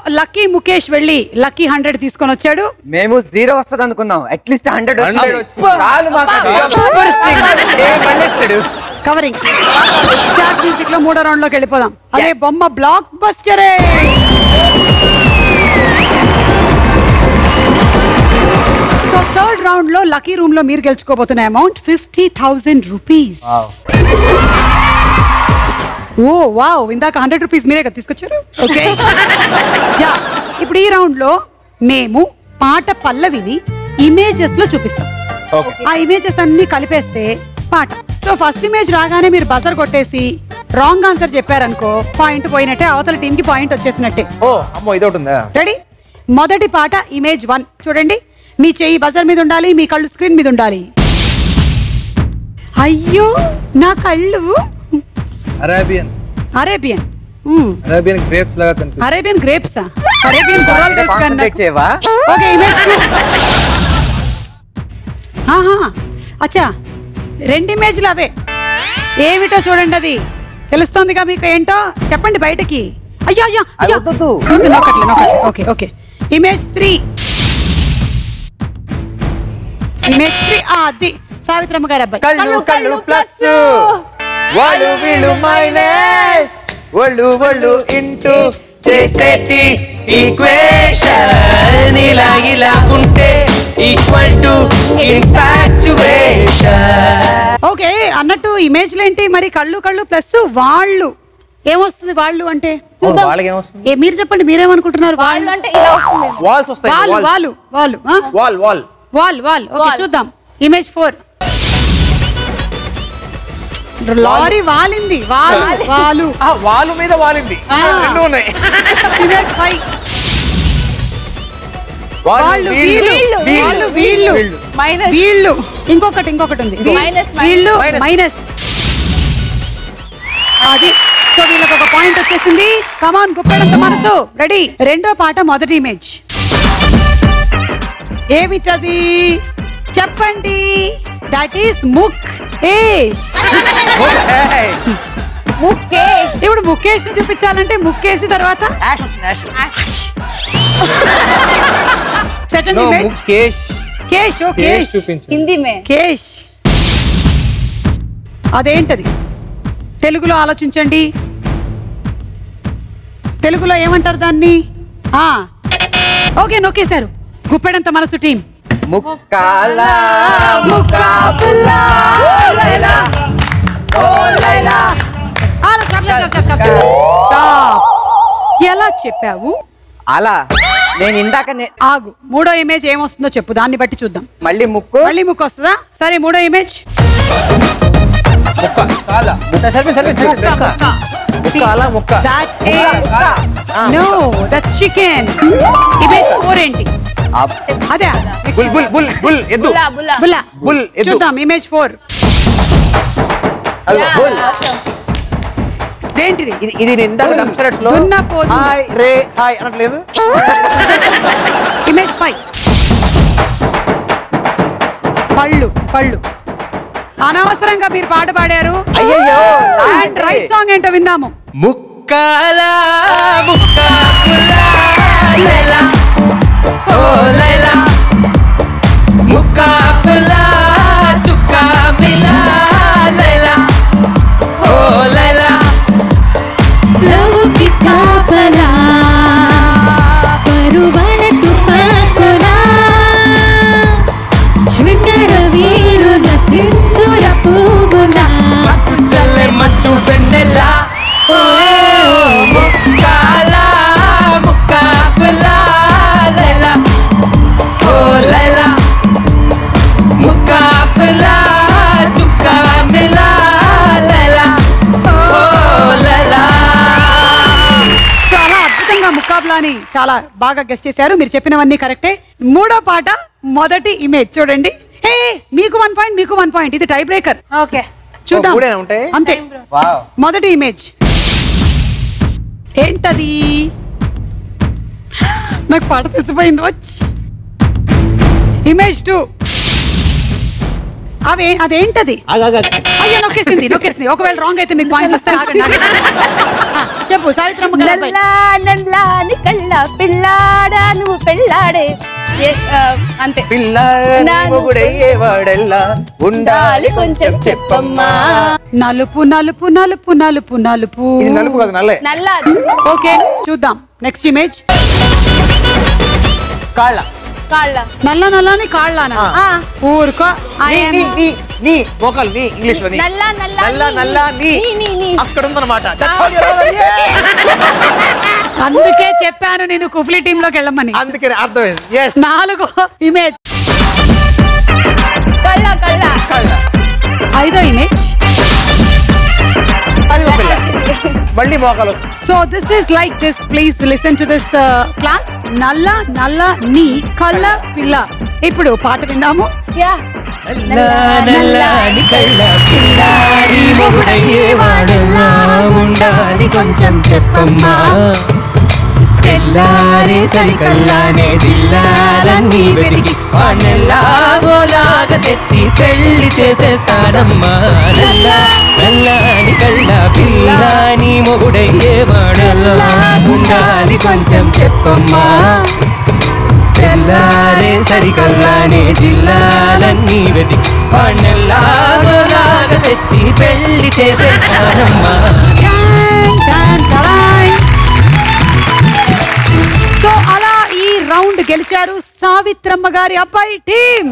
Lucky Mukesh వెళ్ళి lucky hundred తీసుకొని వచ్చాడు మేము జీరో వస్తుంది అనుకున్నాం అట్లీస్ట్ హండ్రెడ్ హండ్రెడ్ వచ్చింది చాలు మాకు అది. కవరింగ్ స్టార్ట్ మ్యూజిక్ లో మూడో రౌండ్ లోకి వెళ్ళిపోదాం అదే బొమ్మ బ్లాక్ బస్టరే సో థర్డ్ రౌండ్ లో లక్కీ రూమ్ లో మీరు గెలుచుకోబోతున్న amount fifty thousand rupees oh wow ఇందాక హండ్రెడ్ రూపీస్ మీరే కదా తీసుకొచ్చారు ఓకే యా ఇప్పుడు ఈ రౌండ్ లో మేము పాట పల్లవిని ఇమేజెస్ లో చూపిస్తాం ఆ ఇమేజెస్ అన్ని కలిపేస్తే పాట సో ఫస్ట్ ఇమేజ్ రాగానే మీరు బజర్ కొట్టేసి రాంగ్ ఆన్సర్ చెప్పారనుకో పాయింట్ పోయినట్టే అవతల టీం కి పాయింట్ వచ్చేసినట్టే ఓ అమ్మో ఇది ఒకటి ఉందా రెడీ మొదటి పాట ఇమేజ్ వన్ చూడండి మీ చెయ్యి బజర్ మీద ఉండాలి మీ కళ్ళు స్క్రీన్ మీద ఉండాలి అయ్యో నా కళ్ళు అరేబియన్ అరేబియన్ అరేబియన్ గ్రేప్స్ లాగా కనిపిస్తుంది అరేబియన్ గ్రేప్స్ అరేబియన్ గుర్రాలు తెలుసు కానీ కాన్సన్ట్రేట్ నాకు. చేయవా ఓకే ఇమేజ్ టూ ఆహా అచ్చా రెండు ఇమేజ్లు అవే ఏమిటో చూడండి అది తెలుస్తోందిగా మీకు ఏంటో చెప్పండి బయటకి అయ్యో అయ్యో అయ్యో వద్దొద్దు. వద్దు, నొక్కట్లే నొక్కట్లే okay okay image three image three అది సావిత్రమ్మ గారి అబ్బాయి కళ్ళు కళ్ళు ప్లస్ వాళ్ళు వీళ్ళు మైనస్ ఒళ్ళు ఒళ్ళు ఇంటూ చేసేటి ఈక్వేషన్ ఇలా ఇలా ఉంటే ఈక్వల్ టు ఇన్ఫాక్చువేషన్ ఓకే అన్నట్టు ఇమేజ్లు ఏంటి మరి కళ్ళు కళ్ళు ప్లస్ వాళ్ళు ఏమొస్తుంది వాళ్ళు అంటే అవును, వాళ్ళకి ఏమొస్తుంది ఏ మీరు చెప్పండి మీరేమనుకుంటున్నారు వాళ్ళు అంటే ఇలా వస్తుంది వాల్స్ వస్తాయి వాళ్ళు వాళ్ళు వాళ్ళు ఆ? Wall wall wall wall okay wall. చూద్దాం ఇమేజ్ ఫోర్ లారీ వాలింది వాలు వాలు ఆ వాలు మీద వాలింది ఆ. రెండు ఉన్నాయి ఇమేజ్ ఫైవ్ వాళ్ళు వీళ్ళు, వీళ్ళు వీళ్ళు, వీళ్ళు వీళ్ళు మైనస్ వీళ్ళు ఇంకొకటి ఇంకొకటి ఉంది వీ- మైనస్, మైనస్. వీళ్ళు మైనస్. మైనస్ అది సో వీళ్ళకి ఒక పాయింట్ వచ్చేసింది కమాన్ గుప్పడంత మనసు రెడీ రెండో పాట మొదటి ఇమేజ్ ఏమిటది చెప్పండి దట్ ఈస్ ముక్ ఏష్ ముఖేష్ ఇప్పుడు ముఖేష్ ని చూపించాలంటే ముక్కేసి తర్వాత యాష్ వస్తుంది ash second no image Mukesh కేష్ ఓ కేష్ కేష్ చూపించు హిందీ మే కేష్ అదేంటది తెలుగులో ఆలోచించండి తెలుగులో ఏమంటారు దాన్ని ఆ ఓకే నొక్కేశారు గుప్పెడంత మనసు టీం ముక్కాల ముకాబులా, లైలా, ఓ లైలా. ఆ, చాప్, చాప్, చాప్, చాప్, చాప్. చాప్. ఎలా చెప్పావు అలా నేను ఇందాక నే- ఆగు మూడో ఇమేజ్ ఏమొస్తుందో చెప్పు దాన్ని బట్టి చూద్దాం మళ్ళీ ముక్కు మళ్ళీ ముక్కు వస్తుందా సరే మూడో ఇమేజ్ ముక్క అలా ముక్క That is no, that's chicken. Image four ఏంటి అప్- అదే బుల్ బుల్ బుల్ బుల్ ఎద్దు బులా బులా బుల్ల బుల్ ఎద్దు చూద్దాం ఇమేజ్ ఫోర్ అదిగో, బుల్ ఏంటిది ఇది ఇది నేను ఇందాక డెమోన్స్ట్రేట్స్ లో దున్నపోతు. హాయ్ రే హాయ్ అనట్లేదు ఇమేజ్ ఫైవ్ పళ్ళు పళ్ళు అనవసరంగా మీరు పాట పాడారు అయ్యయ్యో, అండ్ రైట్ సాంగ్ ఏంటో విందాము ముక్కాల ముక్కాకుల లైలా ఓ లైలా ముక్కాకుల చుక్కా మిలా లైలా ఓ లైలా లౌకి కాపలా పరువల తుపాకులా శృంగార వీరుల సింధుర పువ్వులా చల్లే మంచు వెన్నెలా ఓ ముక్కాల ముక్కాకుల లైలా ఓ లైలా ముక్కాకుల చుక్కా మిలా లైలా ఓ లైలా చాలా అద్భుతంగా ముక్కాబ్లాని చాలా బాగా గెస్ట్ చేశారు మీరు చెప్పినవన్నీ కరెక్టే మూడో పాట మొదటి ఇమేజ్ చూడండి హే మీకు వన్ పాయింట్ మీకు వన్ పాయింట్ ఇది టై బ్రేకర్ ఓకే చూద్దాం ఓ, మూడేనా ఉంటాయి? అంతే వావ్ మొదటి ఇమేజ్ ఏంటది నాకు పాట తెలిసిపోయింది వచ్చి ఇమేజ్ టూ అవే అదేంటది అయ్యో నొక్కేసింది నొక్కేసింది ఒకవేళ రాంగ్ అయితే మీకు పాయింట్ వస్తే ఆగండి, ఆగండి. ఆ, చెప్పు సావిత్రమ్మ గారి అబ్బాయి. నల్లా నల్లాని కళ్ళ పిల్లాడా నువ్వు పెళ్ళాడే ఏ- ఆ, అంతే పిల్ల నాను మొగుడయ్యేవాడెల్లా ఉండాలి కొంచెం చెప్పమ్మా నలుపు నలుపు నలుపు నలుపు నలుపు ఇది నలుపు కదా నల్లే నల్ల ఓకే చూద్దాం నెక్స్ట్ ఇమేజ్ కాళ్ళ కాళ్ళ నల్ల నల్లని కాళ్ళనా ఆ, ఊరుకో నీ నీ నీ నీ మోకాలు నీ ఇంగ్లీష్ లో నీ నల్ల నల్ల నల్ల నీ, నల్ల నీ నీ నీ నీ అక్కడ ఉందన్నమాట That's all you're over. Yeah. అందుకే చెప్పాను నేను కుఫ్లీ టీమ్ లోకి వెళ్ళమని అందుకని అర్థమైంది ఎస్ నాలుగో ఇమేజ్ కళ్ళ కళ్ళ కాళ్ళ ఐదో ఇమేజ్ అది ఒక పిల్ల వచ్చింది. మళ్ళీ మోకాలు వస్తుంది so this is like this please listen to this class నల్ల నల్ల నీ కళ్ళ పిల్ల ఇప్పుడు పాట విందాము యా నల్లాని కళ్ళ పిల్లాడి మొగుడయ్యేవాడెల్లా ఉండాలి కొంచెం చెప్పమ్మా తెల్లారే సరికల్లానే జిల్లాలన్నీ వెతికి వాణెల్లాగోలాగా తెచ్చి పెళ్లి చేసేస్తానమ్మా నల్లా నల్లాని కళ్ళ పిల్లాని మొగుడయ్యేవాడెల్లా ఉండాలి కొంచెం చెప్పమ్మా తెల్లారే సరికల్లానే జిల్లాలన్నీ వెతికి వాణ్ణెల్లాగోలాగా తెచ్చి పెళ్లి చేసేస్తానమ్మా సో అలా ఈ రౌండ్ గెలిచారు సావిత్రమ్మ గారి అబ్బాయి టీం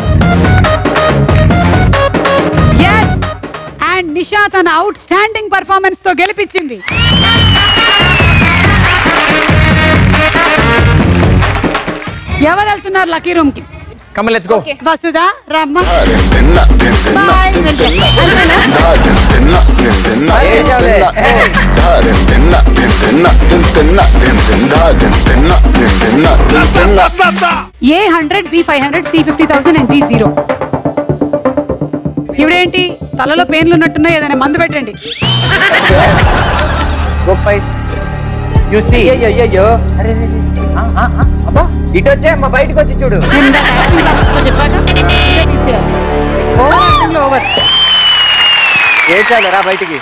అండ్ నిషా తన అవుట్ స్టాండింగ్ పర్ఫార్మెన్స్ తో గెలిపించింది ఎవరు వెళ్తున్నారు లక్కీ రూమ్ కి Kamal let's go okay Vasudha రమ్మ బాయ్ వెల్కమ్ ఏసావులే. A hundred B five hundred C fifty thousand and D zero ఇవిడేంటి తలలో పెయిన్లు ఉన్నట్టున్నాయి ఏదైనా మందు పెట్టండి గో ఫైవ్ యు సీ అయ్యో అబ్బా ఇటు వచ్చే అమ్మ బయటకు వచ్చి చూడు నేను ఇందాక యాక్టింగ్ క్లాసెస్ లో చెప్పాక ఇదే తీసేయాలి ఓవర్ యాక్టింగ్ లో ఓవర్ ఏసావులే రా బయటికి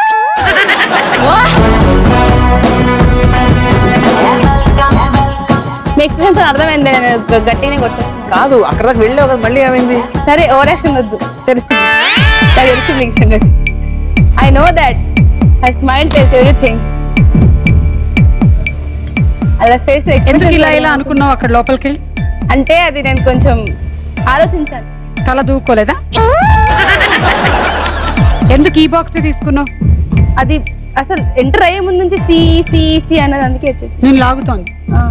మీ ఎక్స్పీరియన్స్ అర్థమైంది నేను గట్టినే కొట్టచ్చు కాదు అక్కడ దాకా వెళ్ళావు కదా మళ్ళీ ఏమైంది సరే ఓవర్ యాక్షన్ వద్దు తెలుసు నాకు తెలుసు మీకు సంగతి I know that I smile టేస్ ఎవ్రీథింగ్ అలా ఫేస్ ఎందుకు ఇలా ఇలా అనుకున్నావు అక్కడ లోపలికి వెళ్ళి అంటే అది నేను కొంచెం ఆలోచించాను తల దూకోలేదా ఎందుకు ఈ బాక్స్ తీసుకున్నావు అది అసలు ఎంటర్ అయ్యే ముందు నుంచి సి సి సి అన్నది అందుకే వచ్చేసి నేను లాగుతోంది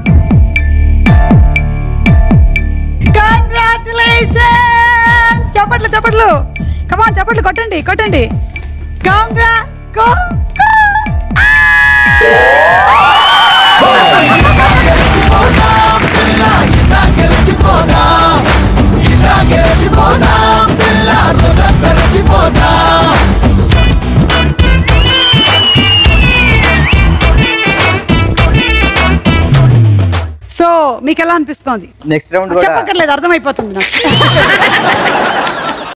కంగ్రాచులేషన్స్ చప్పట్లు చప్పట్లు కమాన్ చప్పట్లు కొట్టండి కొట్టండి కంగ్రా సో మీకు ఎలా అనిపిస్తోంది నెక్స్ట్ రౌండ్ కూడా చెప్పక్కర్లేదు అర్థమైపోతుంది నాకు